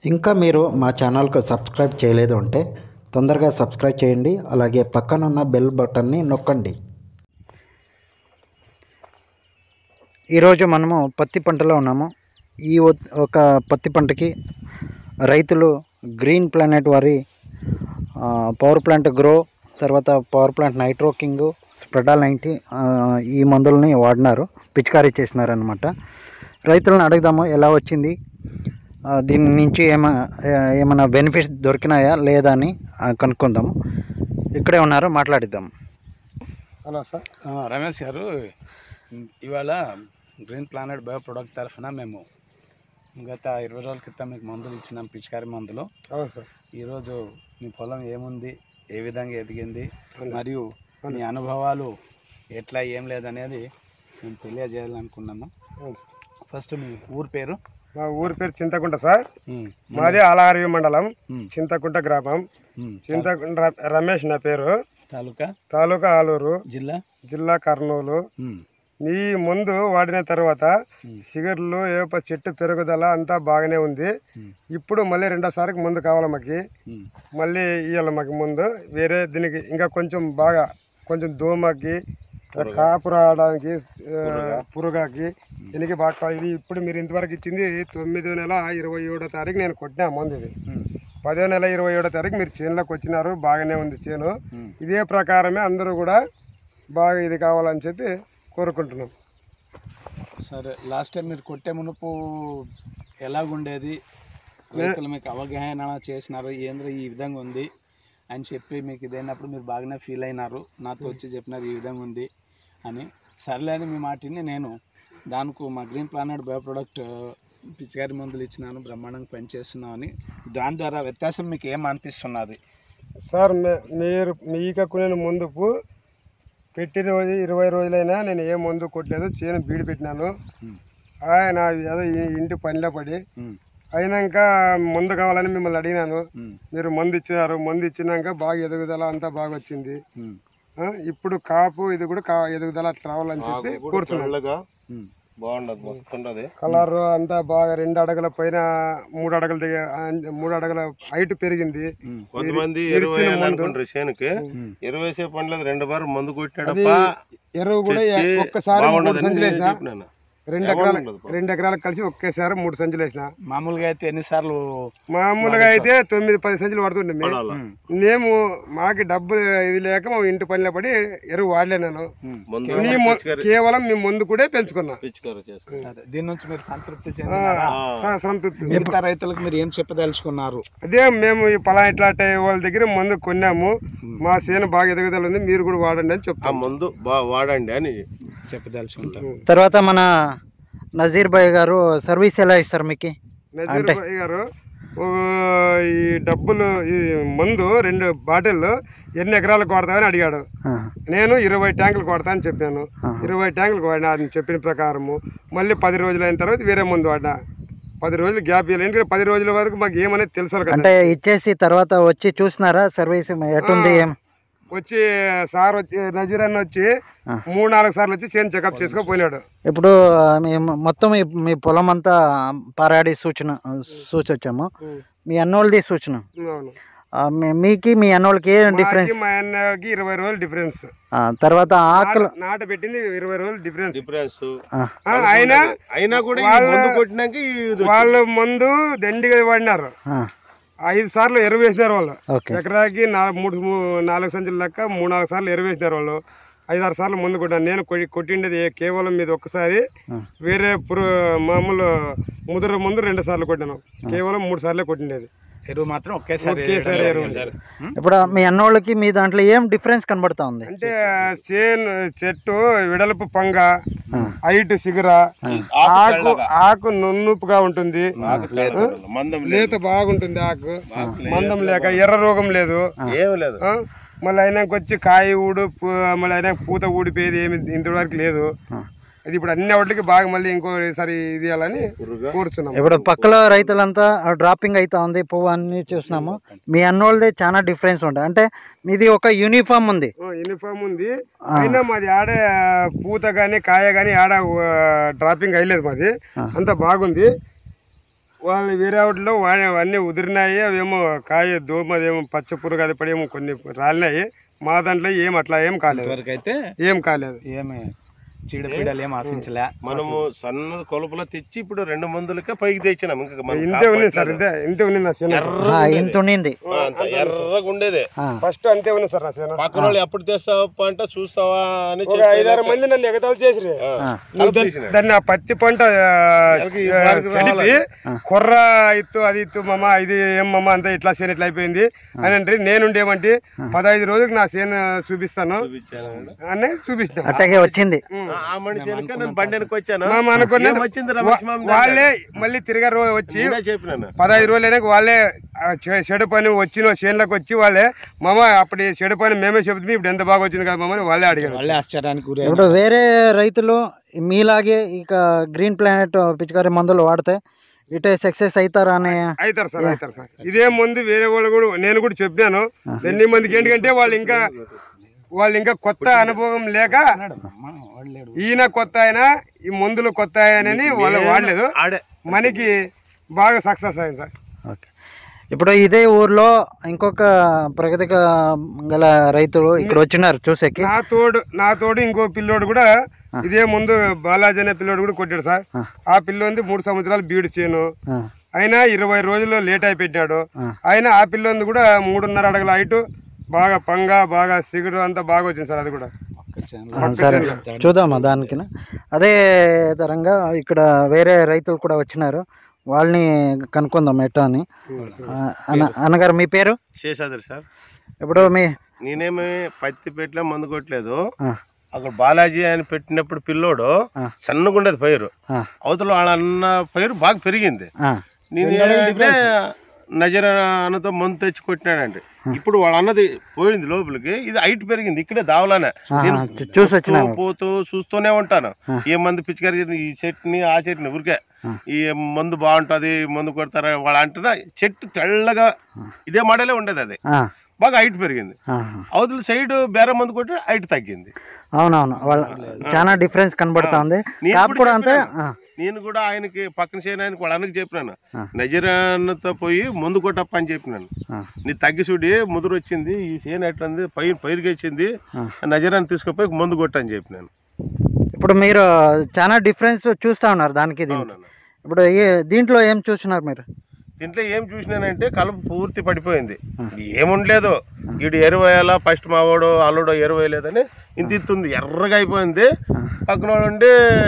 ఇంకా మీరు మా ఛానల్కు సబ్స్క్రైబ్ చేయలేదు అంటే తొందరగా సబ్స్క్రైబ్ చేయండి అలాగే పక్కనున్న బెల్ బటన్ని నొక్కండి ఈరోజు మనము పత్తి పంటలో ఉన్నాము ఈ ఒ- ఒక పత్తి పంటకి రైతులు గ్రీన్ ప్లానెట్ వారి ఆ, పవర్ ప్లాంట్ గ్రో తర్వాత పవర్ ప్లాంట్ నైట్రో కింగ్ స్ప్రెడాల్ నైంటీ ఆ, ఈ మందులని వాడినారు పిచికారీ చేసినారనమాట రైతులను అడుగుదాము ఎలా వచ్చింది ఆ, దీని నుంచి ఏమ ఏ- ఏమైనా బెనిఫిట్స్ దొరికినాయా లేదా అని ఆ, కనుక్కుందాము ఇక్కడే ఉన్నారు మాట్లాడిద్దాం హలో సార్ ఆ, రమేష్ గారు ఇవాళ గ్రీన్ ప్లానెట్ బయో ప్రొడక్ట్ తరఫున మేము గత ఇరవై రోజుల క్రితం మీకు మందులు ఇచ్చినాం పిచికారి మందులు అవును సార్ ఈరోజు మీ పొలం ఏముంది ఏ విధంగా ఎదిగింది అవును. మరియు అవును. మీ అనుభవాలు ఎట్లా ఏం లేదనేది మేము తెలియజేయాలనుకున్నాము అవును సార్. ఫస్ట్ మీ ఊరు పేరు మా ఊరి పేరు చింతకుంట సార్ ఉమ్, మాది అలారవి మండలం ఉమ్, చింతకుంట గ్రామం ఉమ్, చింతకుంట ర- రమేష్ నా పేరు తాలూకా తాలూకా ఆలూరు జిల్లా జిల్లా కర్నూలు ఉమ్, ఈ ముందు వాడిన తర్వాత ఉమ్, సిగర్లు ఏప చెట్టు పెరుగుదల అంతా బాగానే ఉంది ఉమ్, ఇప్పుడు మళ్ళీ రెండోసారికి ముందు కావాలి మాకు ఉమ్, మళ్ళీ ఇవ్వాలి మాకు ముందు వేరే దీనికి ఇంకా కొంచెం బాగా కొంచెం దోమకి కాపు రావడానికి ఆ, పురుగాకి దీనికి బాగా కావాలి. ఇది ఇప్పుడు మీరు ఇంతవరకు ఇచ్చింది తొమ్మిదో నెల ఇరవై ఏడో తారీఖు నేను కొట్టినా మందు ఇది ఉమ్, పదో నెల ఇరవై ఏడో తారీఖు మీరు చేనులోకి వచ్చినారు బాగానే ఉంది చేను ఉమ్. ఇదే ప్రకారమే అందరూ కూడా బాగా ఇది కావాలని చెప్పి కోరుకుంటున్నాం సరే లాస్ట్ టైం మీరు కొట్టే మునుపు ఎలాగుండేది రైతులు మీకు అవగాహన చేసినారు ఏంద్ర ఈ విధంగా ఉంది అని చెప్పి మీకు ఇదైనప్పుడు మీరు బాగానే ఫీల్ అయినారు నాతో వచ్చి చెప్పినారు ఈ విధంగా ఉంది అని సర్లే అని మీ మాటిని నేను దానికి మా గ్రీన్ ప్లానెట్ బయో ప్రొడక్ట్ పిచికారి మందులు ఇచ్చినాను బ్రహ్మాండంగా పనిచేస్తున్నాం అని దాని ద్వారా వ్యత్యాసం మీకు ఏం అనిపిస్తున్నది సార్ మే- మీరు మీకు నేను ముందుకు పెట్టి రోజు ఇరవై రోజులైనా నేను ఏ మందు కొట్టలేదు చేను బీడి పెట్టినాను ఉమ్, ఆయన ఏదో ఈ ఇంటి పనిలో పడి ఉమ్, అయినాక మందు కావాలని మిమ్మల్ని అడిగినాను ఉమ్, మీరు మందు ఇచ్చినారు మందు ఇచ్చినాక బాగా ఎదుగుదల అంతా బాగా వచ్చింది ఉమ్, ఆ, ఇప్పుడు కాపు ఇది కూడా కా ఎదుగుదల అట్లా రావాలని చెప్పి కోరుతున్నాను ఉమ్, బాగుండదు మస్తు ఉండదు కలర్ అంతా బాగా రెండు అడగల పైన మూడు అడగల దగ్గర ఆ, మూడు అడగల హైట్ పెరిగింది ఉమ్, కొంతమంది మీరు ఇరవై ఇచ్చిన అని మందు. అనుకుంటారు చేనుకి ఉమ్, ఇరవై సేపు పండ్లేదు రెండు బారు మందు అది కొట్టాడప్ప ఎరువు కూడా చెట్టి ఒక్కసారి మూడు బాగుండదని సంచులు నేను వేసిన చెప్పినాను. రెండు ఎవరు ఎకరాల ఉండదు పాపం. రెండు ఎకరాలకు కలిసి ఒకేసారి మూడు సంచులు వేసిన మామూలుగా అయితే ఎన్నిసార్లు మామూలుగా అయితే తొమ్మిది పది సంచులు పడుతుండే మేము పడాలా? ఉమ్, మేము మాకి డబ్బు ఇది లేక మా ఇంటి పనిలో పడి ఎరువు వాడలే నేను ఉమ్. మందు నీ మొ- కేవలం మీ ముందు కూడా పెంచుకున్నా పిచికారీ చేసుకుని సరే, దీని నుంచి మీరు సంతృప్తి ఆ, చెందినారా స- సంతృప్తి మిగతా రైతులకు మీరు ఏం చెప్పదలుచుకున్నారు అదే మేము ఈ పలా ఇట్లా వాళ్ళ దగ్గర మందు కొన్నాము మా చేను బాగా ఎదుగుదల ఉంది మీరు కూడా వాడండి అని ఆ చెప్తాం మందు బాగా వాడండి అని చెప్పదలుచుకుంటారు తర్వాత మన నజీర్ భాయ్ గారు సర్వీస్ ఎలా ఇస్తారు మీకు నజీర్ భాయ్ గారు ఓ, ఈ డబ్బులు ఈ మందు రెండు బాటిళ్ళు ఎన్ని ఎకరాలకు కొడతామని అడిగాడు నేను ఇరవై ట్యాంకులు కొడతా అని చెప్పాను ఇరవై ట్యాంకులు వాడినా అని చెప్పిన ప్రకారము మళ్ళీ పది రోజులు అయిన తర్వాత వేరే మందు వాడినా పది రోజులు గ్యాప్ ఇవ్వాలి ఎందుకంటే పది రోజుల వరకు మాకు ఏమనేది తెలుసు కదా అంటే ఇచ్చేసి తర్వాత వచ్చి చూసినారా సర్వీస్ ఎటుంది ఏం వచ్చి సార్ వచ్చి నజీర్ అన్న వచ్చి ఆ. మూడు నాలుగు సార్లు వచ్చి చేను చెకప్ చేసుకొని పోయినాడు ఇప్పుడు ఆ, మేము మొత్తం ఈ- మీ పొలం అంతా పారాడి సూచన సూచొచ్చాము మీ అన్నోళ్ళది సూచన అవును ఆ, మీ- మీకి మీ అన్నోళ్ళకి ఏం డిఫరెన్స్ మాకి మా అన్నకి ఇరవై రోజులు డిఫరెన్స్ ఆ, తర్వాత ఆకలి నాట పెట్టింది ఇరవై రోజులు డిఫరెన్స్ డిఫరెన్స్ ఆ, ఆ, అయినా అయినా కూడా ఈ వాళ్ళ- మందు కొట్టినాక ఇది వాళ్ళు మందు దండిగా వాడినారు ఆ, ఐదు సార్లు ఎరువు వేసినారు వాళ్ళు ఓకే ఎకరాకి నా- మూడు మూ- నాలుగు సంచుల లెక్క మూడు నాలుగు సార్లు ఎరువు వేసినారు వాళ్ళు ఐదు ఆరు సార్లు ముందు కొట్టాను నేను కొట్టి- కొట్టిండేది ఏ- కేవలం మీద ఒక్కసారి ఆ. వేరే పురు మామూలు ముదురు ముందు రెండు సార్లు కొట్టాను కేవలం మూడు సార్లే కొట్టిండేది ఎరువు మాత్రం ఒకేసారి ఒకేసారి ఎరువు ఇప్పుడు మీ అన్నోళ్ళకి మీ దాంట్లో ఏం డిఫరెన్స్ కనబడతా ఉంది అంటే చేను చెట్టు వెడల్పు పంగ ఆ. హైట్ సిగుర ఆకు ఆకు నున్నుపుగా ఉంటుంది లేదు మందం లేదు లేత బాగుంటుంది ఆకు మందం లేక ఎర్ర రోగం లేదు ఏమి లేదు ఆ? మళ్ళీ అయినాక వచ్చి కాయ ఊడు పూ- మళ్ళీ అయినా పూత ఊడిపోయేది ఏమి ఇంతవరకు లేదు అది ఇప్పుడు అన్ని వాటికి బాగా మళ్ళీ ఇంకోసారి ఇది చేయాలని కూర్చున్నాం ఇప్పుడు పక్కల రైతులంతా డ్రాపింగ్ అవుతా ఉంది పువ్వు అన్ని చూసినాము మీ అన్నోళ్ళది చాలా డిఫరెన్స్ ఉంటుంది అంటే మీది ఒక యూనిఫామ్ ఉంది యూనిఫామ్ ఉంది అయినా మాది ఆడే పూత కానీ కాయ కానీ ఆడ డ్రాపింగ్ అయ్యలేదు మాది అంత బాగుంది వాళ్ళు వేరే వాటిలో వా- అన్నీ ఉదిరినాయి అవేమో కాయ దోమ అదేమో పచ్చ పురుగు అది పడేమో కొన్ని రాలినాయి మా దాంట్లో ఏం అట్లా ఏం కాలేదు ఇంతవరకు అయితే ఏం కాలేదు ఏమి చీడపీడలు ఏం ఆశించలే మనము సన్న కొలుపులో తెచ్చి ఇప్పుడు రెండు మందులకే పైకి తెచ్చినాం ఇంకా మనకు ఇంతే ఉంది సార్ కాపాడలేదు. ఇంతే ఇంతే ఉంది నా సేన ఆ, ఇంత ఉండింది ఆ, అంత ఎర్రగా ఉండేది ఆ, ఫస్ట్ అంతే ఉంది సార్ నా సేన పక్కన వాళ్ళు ఎప్పుడు తెస్తావా అంటే చూస్తావా అని ఒక ఐదారు మంది నన్ను ఎగతాలు చేసిరి ఆ, నువ్వు దాన్ని- దాన్ని ఆ పత్తి పంట ఆ, వాళ్ళకి ఆ, వారికి చెడిపి రావాలి. కుర్ర ఇత్తు అది ఇత్తు మమ్మ ఇది ఏం మమ్మ అంతా ఇట్లా చేను ఇట్లా అయిపోయింది అని అంటే నేనుండేమంటే పదహైదు రోజులకు నా చేను చూపిస్తాను అని చూపిస్తాను అట్టాగే వచ్చింది ఆ, ఆ మనిషి వెనక నేను బండి వెనక వచ్చాను మా అనుకున్న ఏం వచ్చింది రమేష్ మామ వాళ్ళే మళ్ళీ తిరిగా రో వచ్చి నేనే చెప్పినాను పదహైదు రోజులు అయినాక వాళ్ళే ఆ చె- చెడు పని వచ్చిన చేనులకు వచ్చి వాళ్ళే మామ అప్పుడు ఈ చెడు పని మేమే చెబుతుంది ఇప్పుడు ఎంత బాగా వచ్చింది కదా మామ అని వాళ్ళే అడిగారు వాళ్ళే ఆశ్చర్యానికి గురి ఇప్పుడు వేరే రైతులు మీలాగే ఇక గ్రీన్ ప్లానెట్ పిచికారి మందులు వాడితే ఇటే సక్సెస్ అవుతారా అనే అవుతారు సార్ అవుతారు సార్ ఇదే ముందు వేరే వాళ్ళు కూడా నేను కూడా చెప్పాను ఎన్ని మందికి ఏంటంటే వాళ్ళు ఇంకా వాళ్ళు ఇంకా కొత్త అనుభవం లేక వాడలేడు ఈయన కొత్త అయినా ఈ మందులు కొత్త ఆయనని వాళ్ళు వాడలేదు ఆడే మనకి బాగా సక్సెస్ అయింది సార్ ఓకే ఇప్పుడు ఇదే ఊర్లో ఇంకొక ప్రగతిక గల రైతులు ఇక్కడ వచ్చినారు చూసేకి నా తోడు నా తోడు ఇంకో పిల్లోడు కూడా ఇదే ముందు బాలాజీ అనే పిల్లోడు కూడా కొట్టాడు సార్ ఆ. ఆ పిల్లోంది మూడు సంవత్సరాలు బీడు చేను ఆ, అయినా ఇరవై రోజుల్లో లేట్ అయిపెట్టినాడు ఆ. అయినా ఆ పిల్లోంది కూడా మూడున్నర అడుగుల హైట్ బాగా పంగ బాగా సిగురు అంతా బాగా వచ్చింది సార్ అది కూడా పక్క చేను ఆ, సరే చూద్దామా దానికి అదే తరంగా ఇక్కడ వేరే రైతులు కూడా వచ్చినారు వాళ్ళని కనుక్కుందాం ఎట్టా అని ఆ, అన్న అన్నగారు మీ పేరు శేషాద్రి సార్ ఇప్పుడు మీ నేనేమి పత్తి పెట్టలే మందు కొట్టలేదు ఆ, అక్కడ బాలాజీ అని పెట్టినప్పుడు పిల్లోడు ఆ. సన్నగా ఉండేది పైరు ఆ, అవతల వాళ్ళ అన్న పైరు బాగా పెరిగింది ఆ, నేను ఏంటంటే నజర అన్నతో మందు తెచ్చి కొట్టినాడండి ఇప్పుడు వాళ్ళ అన్నది పోయింది లోపలికి ఇది హైట్ పెరిగింది ఇక్కడే దావలానే ఆ, నేను చూ- చూసి వచ్చినాను పోతూ పోతూ చూస్తూనే ఉంటాను ఆ. ఏ మందు పిచ్చికారి ఈ చెట్టుని ఆ చెట్టుని ఊరికే ఆ. ఈ మందు బాగుంటుంది మందు కొడతారా వాళ్ళు అంటున్నా చెట్టు తెల్లగా ఇదే మోడలే ఉండేది అది ఆ, బాగా హైట్ పెరిగింది ఆ, అవతల సైడ్ బేర మందు కొట్టి హైట్ తగ్గింది అవునవును వాళ్ళ చాలా డిఫరెన్స్ కనబడతా ఉంది నేను కాపు కూడా కూడా అంతే చెప్పినాను. ఆ, నేను కూడా ఆయనకి పక్కన చేయని ఆయనకి వాళ్ళ అన్నకి చెప్పినాను ఆ. నజరాన్నతో పోయి మందు కొట్టప్ప అని చెప్పినాను ఆ, నీ తగ్గి చూడి ముదురు వచ్చింది ఈ చేను ఎట్లుంది పైరు పైరుకి వచ్చింది ఆ. నజరాన్ని తీసుకుపోయి మందు కొట్టని చెప్పినాను ఇప్పుడు మీరు చాలా డిఫరెన్స్ చూస్తా ఉన్నారు దానికి దీనికి అవునన్న ఇప్పుడు ఏ దీంట్లో ఏం చూస్తున్నారు మీరు దీంట్లో ఏం చూసినానంటే కలుపు పూర్తి పడిపోయింది ఏముండలేదు వీడు ఎరువేయాలా ఫస్ట్ మావాడు అల్లుడు ఎరువేయలేదని ఇంత ఇస్తుంది ఎర్రగా అయిపోయింది పక్కన వాడు ఉండి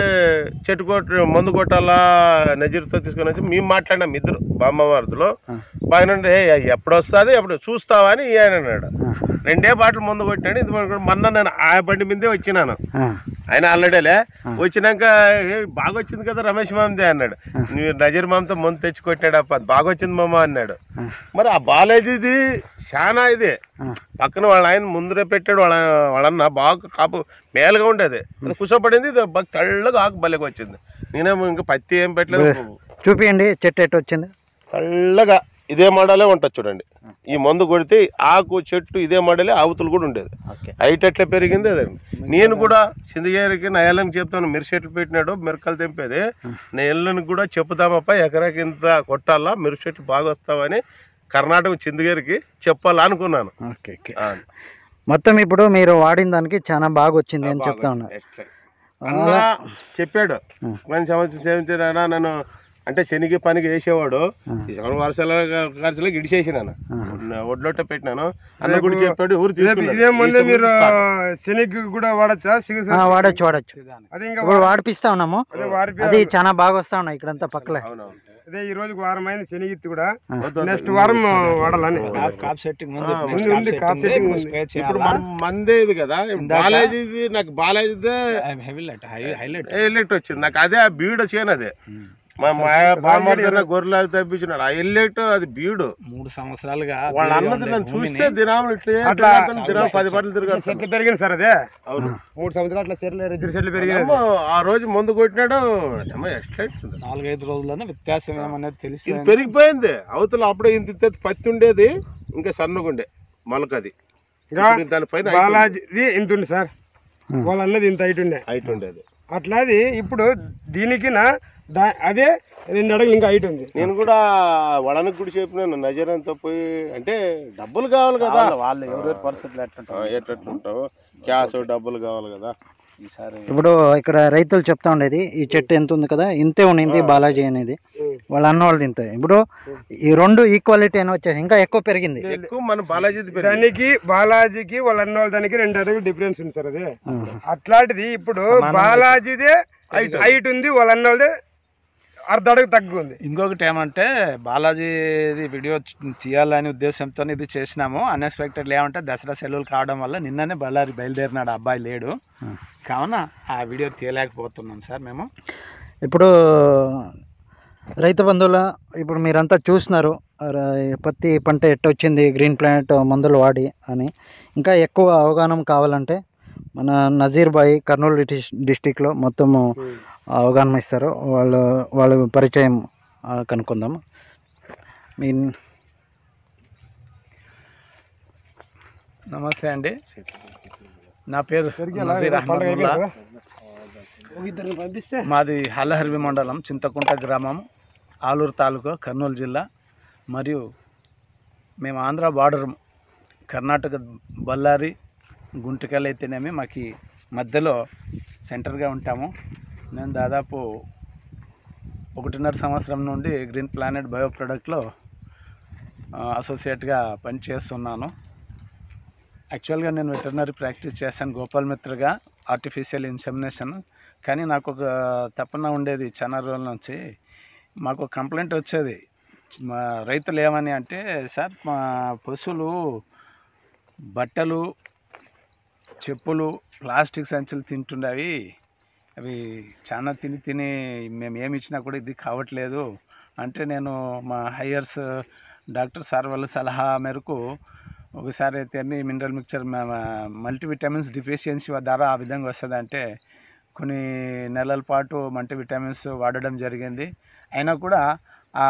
చెట్టు కొట్టు మందు కొట్టాలా నజీర్తో తీసుకొని వచ్చి మేము మాట్లాడినాం ఇద్దరు బామ్మవారిలో బాగానే "ఏ, ఎప్పుడు వస్తుంది ఎప్పుడు చూస్తావా అని ఈయన అన్నాడు రెండే బాటలు మందు కొట్టినాడు ఇది మొన్న నేను ఆ బండి మీదే వచ్చినాను ఆ, ఆయన ఆల్రెడీలే వచ్చినాక "ఏ, బాగా వచ్చింది కదా రమేష్ మామదే అన్నాడు నువ్వు నజీర్ మామతో ముందు తెచ్చి కొట్టాడప్ప అది బాగా వచ్చింది మామ అన్నాడు మరి ఆ బాలేజీది చాలా ఇది ఆ. పక్కన వాళ్ళ ఆయన ముందరే పెట్టాడు వాళ్ళ వాళ్ళన్న బాగా కాపు మేలుగా ఉండేది అది కుసపడింది ఇది బాగా తెల్లగా ఆకు బలగా వచ్చింది నేనేమో ఇంకా పత్తి ఏం పెట్టలేదు చూపియండి చెట్టు ఎట్టు వచ్చింది తెల్లగా ఇదే మోడలే ఉంటుంది చూడండి ఈ మందు కొడితే ఆకు చెట్టు ఇదే మోడలే ఆవుతులు కూడా ఉండేది ఓకే హైట్ ఎట్లా పెరిగింది అదే నేను కూడా సింధగారికి నా ఎల్లని చెప్తాను మిరప చెట్లు పెట్టినాడు మిరకలు తెంపేది నేను ఎల్లని కూడా చెప్పుదామప్ప ఎకరాకి ఇంత కొట్టాలా మిరప చెట్లు బాగా వస్తావని కర్ణాటక చింతగారికి చెప్పాలా అనుకున్నాను ఓకే ఓకే ఆ, మొత్తం ఇప్పుడు మీరు వాడిన దానికి చాలా బాగా వచ్చింది అని చెప్తా ఉన్నారు ఎట్లా? అన్న చెప్పాడు కొన్ని సంవత్సరం చేయించానా నన్ను అంటే శనికి పనికి వేసేవాడు ఈ సంవత్సరం వర్షాల ఖర్చులకు ఇడిచేసినాను ఒడ్లోట పెట్టినాను అన్న కూడా చెప్పాడు ఊరు తీసుకున్నాడు. ఇదే ముందు ఈ మీరు సంవత్సరం శనగ కూడా వాడచ్చా సిగ ఆ, వాడచ్చు వాడచ్చు అది ఇంకా ఇప్పుడు వాడిపిస్తా ఉన్నాము అదే వారి అది చాలా బాగా వస్తా ఉన్నాయి ఇక్కడంతా పక్కలే అవునవును అదే ఈ రోజుకి వారం అయింది శనగిత్తి కూడా వద్దు, నెక్స్ట్ వారం వాడాలని కాప్ కాప్ సెట్టింగ్ ముందు ఉంది, ఉంది, కాప్ setting ఉంది. స్ప్రే ఇప్పుడు చేయాలా మన మందే ఇది కదా బాలాజీది నాకు బాలాజీదే హెవీ లైట్ హైలైట్ ఎల్లెట్ వచ్చింది నాకు అదే ఆ బీడు చేయను అదే మా మా బామ్మర్దన్న గొర్రెలు తెప్పించినాడు ఆ ఎల్లెట్ అది బీడు మూడు సంవత్సరాలుగా వాళ్ళ అన్నది నన్ను చూస్తే దినాములు ఇట్లా తిరుగుతాను, దినాలు పది పట్లు తిరగాలి చెట్లు పెరిగింది సార్ అదే అవును మూడు సంవత్సరాలు అట్లా చెట్లు ఎదురు చెట్లు పెరిగింది అమ్మో, ఆ రోజు మందు కొట్టినాడు అమ్మ ఎట్లా ఇట్లుంది? నాలుగైదు రోజుల్లోనే వ్యత్యాసం ఏమనేది తెలిసి ఇది పెరిగిపోయింది అవతల అప్పుడే ఇంత ఇంత పత్తి ఉండేది ఇంకా సన్నగుండే మొలకది ఇంకా ఇప్పుడు దానిపైన బాలాజీది ఇంత ఉంది సార్ వాళ్ళ అన్నది ఇంత హైట్ ఉండే హైట్ ఉండేది అట్లాది ఇప్పుడు దీనికి నా దా అదే రెండు అడుగులు ఇంకా హైట్ ఉంది నేను కూడా వడానికి కూడా చెప్పినాను నజరంతో పోయి అంటే డబ్బులు కావాలి కదా వాళ్ళు ఎవరెవరి పరిస్థితులు ఎట్లుంటారు ఎట్టుంటావు క్యాష్ డబ్బులు కావాలి కదా ఈసారి ఇప్పుడు ఇక్కడ రైతులు చెప్తా ఉండేది ఈ చెట్టు ఎంత ఉంది కదా ఇంతే ఉండింది బాలాజీ అనేది వాళ్ళ అన్న వాళ్ళది ఇంతే ఇప్పుడు ఈ రెండు ఈక్వాలిటీ అని వచ్చేసి ఇంకా ఎక్కువ పెరిగింది ఎక్కువ మన బాలాజీ దానికి బాలాజీకి వాళ్ళ అన్న వాళ్ళ దానికి రెండు అడుగులు డిఫరెన్స్ ఉంది సార్ అది అట్లాంటిది ఇప్పుడు బాలాజీదే హైట్ ఉంది వాళ్ళ అన్న వాళ్ళదే అర్ధ అడుగు తగ్గు ఉంది ఇంకొకటి ఏమంటే బాలాజీది వీడియో చ- తీయాలనే ఉద్దేశంతో ఇది చేసినాము అన్ఎక్స్పెక్టెడ్లీ ఏమంటే దసరా సెలవులు కావడం వల్ల నిన్ననే బళ్ళారి బయలుదేరినాడు ఆ అబ్బాయి లేడు కావున ఆ వీడియో తీయలేకపోతున్నాం సార్ మేము ఇప్పుడు రైతు బంధువుల ఇప్పుడు మీరంతా చూస్తున్నారు ర- పత్తి పంట ఎట్టొచ్చింది గ్రీన్ ప్లానెట్ మందులు వాడి అని ఇంకా ఎక్కువ అవగాహన కావాలంటే మన నజీర్ బాయ్ కర్నూలు డిస్- డిస్టిక్లో మొత్తము అవగాహన ఇస్తారు వాళ్ళు వాళ్ళ పరిచయం ఆ, కనుక్కుందాం మీ నమస్తే అండి నా పేరు నజీర్ అహ్మద్ ముల్లా ఇద్దరిని పంపిస్తే మాది హల్లహర్వి మండలం చింతకుంట గ్రామం ఆలూరు తాలూకా కర్నూలు జిల్లా మరియు మేము ఆంధ్ర బార్డర్ కర్ణాటక బళ్ళారి గుంటకల్ అయితేనేమి మాకు ఈ మధ్యలో సెంటర్గా ఉంటాము నేను దాదాపు ఒకటిన్నర సంవత్సరం నుండి గ్రీన్ ప్లానెట్ బయో ప్రొడక్ట్లో అసోసియేట్గా పనిచేస్తున్నాను యాక్చువల్గా నేను వెటర్నరీ ప్రాక్టీస్ చేశాను గోపాల్ మిత్రగా ఆర్టిఫిషియల్ ఇన్సెమినేషన్ కానీ నాకు ఒక తపన ఉండేది చాలా రోజుల నుంచి మాకు కంప్లైంట్ వచ్చేది మా రైతులు ఏమని అంటే సార్ మా పశువులు బట్టలు చెప్పులు ప్లాస్టిక్ సంచులు తింటుండేవి అవి చాలా తిని తిని మేము ఏమి ఇచ్చినా కూడా ఇది కావట్లేదు అంటే నేను మా హయ్యర్స్ డాక్టర్ సార్ వాళ్ళ సలహా మేరకు ఒకసారి అయితే మినరల్ మిక్చర్ మల్టీవిటమిన్స్ డిఫిషియన్సీ ద్వారా ఆ విధంగా వస్తుంది అంటే కొన్ని నెలల పాటు మల్టీవిటమిన్స్ వాడడం జరిగింది అయినా కూడా ఆ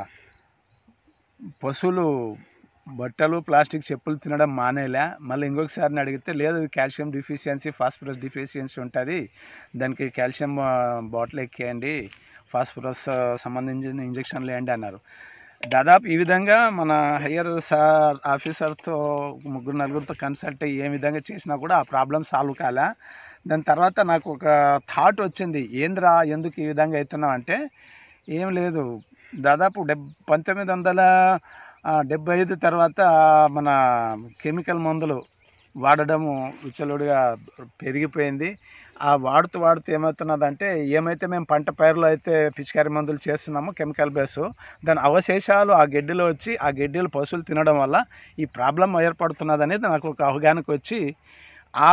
పశువులు బట్టలు ప్లాస్టిక్ చెప్పులు తినడం మానేలే మళ్ళీ ఇంకొకసారిని అడిగితే లేదు ఇది కాల్షియం డిఫిషియన్సీ ఫాస్ఫరస్ డిఫిషియన్సీ ఉంటుంది దానికి కాల్షియం ఆ, బాటిల్ ఎక్కేయండి ఫాస్ఫరస్ ఆ, సంబంధించిన ఇంజక్షన్లు వేయండి అన్నారు దాదాపు ఈ విధంగా మన హయ్యర్ సార్ ఆఫీసర్తో ముగ్గురు నలుగురితో కన్సల్ట్ అయ్యి ఏ విధంగా చేసినా కూడా ఆ ప్రాబ్లం సాల్వ్ కాలే దాని తర్వాత నాకు ఒక థాట్ వచ్చింది ఏంద్రా ఎందుకు ఈ విధంగా అవుతున్నావు అంటే ఏం లేదు దాదాపు డెబ్ పంతొమ్మిది వందల ఆ, డెబ్బై ఐదు తర్వాత మన కెమికల్ మందులు వాడడము విచ్చలుడిగా పెరిగిపోయింది ఆ వాడుతూ వాడుతూ ఏమవుతున్నదంటే ఏమైతే మేము పంట పైరులో అయితే పిచికారి మందులు చేస్తున్నామో కెమికల్ బేస్ దాని అవశేషాలు ఆ గడ్డిలో వచ్చి ఆ గడ్డిలు పశువులు తినడం వల్ల ఈ ప్రాబ్లం ఏర్పడుతున్నది అనేది నాకు ఒక అవగాహనకు వచ్చి ఆ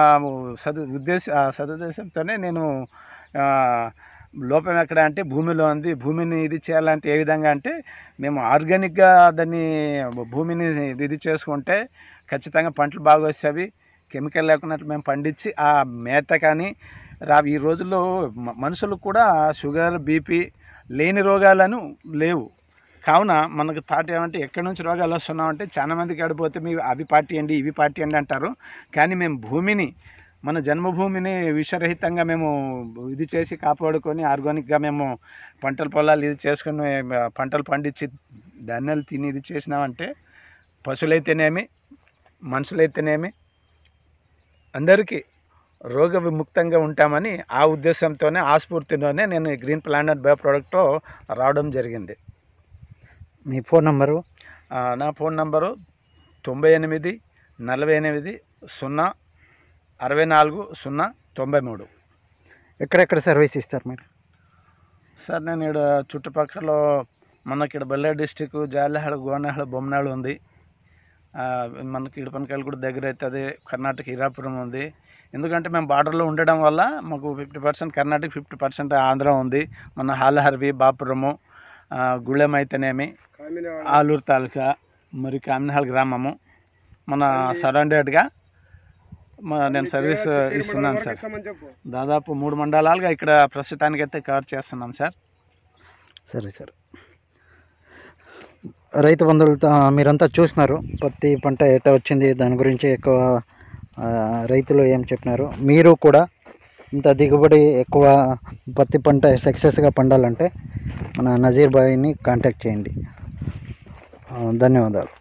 సదు ఉద్దేశ ఆ సదుద్దేశంతోనే నేను ఆ, లోపం ఎక్కడ అంటే భూమిలో ఉంది భూమిని ఇది చేయాలంటే ఏ విధంగా అంటే మేము ఆర్గానిక్గా దాన్ని భూమిని ఇది చేసుకుంటే ఖచ్చితంగా పంటలు బాగా వస్తాయి కెమికల్ లేకుండా మేము పండించి ఆ మేత కానీ రా ఈ రోజుల్లో మ- మనుషులకు కూడా షుగర్ బీపీ లేని రోగాలను లేవు కావున మనకు థాట్ ఏమంటే ఎక్కడి నుంచి రోగాలు వస్తున్నామంటే చాలా మందికి ఆడిపోతే మీ అవి పార్టీయండి ఇవి పార్టీయండి అంటారు కానీ మేము భూమిని మన జన్మభూమిని విషరహితంగా మేము ఇది చేసి కాపాడుకొని ఆర్గానిక్గా మేము పంటల పొలాలు ఇది చేసుకొని ఆ, పంటలు పండించి ధాన్యాలు తిని ఇది చేసినామంటే పశువులైతేనేమి మనుషులైతేనేమి అందరికీ రోగ విముక్తంగా ఉంటామని ఆ ఉద్దేశంతోనే ఆ స్ఫూర్తితోనే నేను ఈ గ్రీన్ ప్లానెట్ బయో ప్రోడక్ట్ రావడం జరిగింది మీ ఫోన్ నంబరు ఆ, నా ఫోన్ నంబరు తొంభై ఎనిమిది నలభై ఎనిమిది సున్నా అరవై నాలుగు సున్నా తొంభై మూడు ఎక్కడెక్కడ సర్వీస్ ఇస్తారు మీరు సార్ నేను ఇక్కడ చుట్టుపక్కల మనకి ఇక్కడ బళ్ళారి డిస్టిక్ జాలిహాడ గోనహాడ బొమ్మనాడు ఉంది ఆ, మనకి ఇడపనకాయలు కూడా దగ్గర అవుతుంది కర్ణాటక హీరాపురం ఉంది ఎందుకంటే మేము బార్డర్లో ఉండడం వల్ల మాకు fifty percent Karnataka fifty percent Andhra ఉంది మన హాలహర్వి బాపురము ఆ, గుళెం అయితేనేమి ఆలూరు తాలూకా మరి కామినహాల్ గ్రామము మన సరౌండెడ్గా మా నేను సర్వీస్ ఇస్తున్నాను సార్ చెప్పు దాదాపు మూడు మండలాలుగా ఇక్కడ ప్రస్తుతానికైతే కవర్ చేస్తున్నాం సార్ సరే సరే రైతు బంధువులతో మీరంతా చూస్తున్నారు పత్తి పంట ఎట్ట వచ్చింది దాని గురించి ఎక్కువ ఆ, రైతులు ఏం చెప్పినారు మీరు కూడా ఇంత దిగుబడి ఎక్కువ పత్తి పంట సక్సెస్గా పండాలంటే మన నజీర్ బాయ్ని కాంటాక్ట్ చేయండి ఆ, ధన్యవాదాలు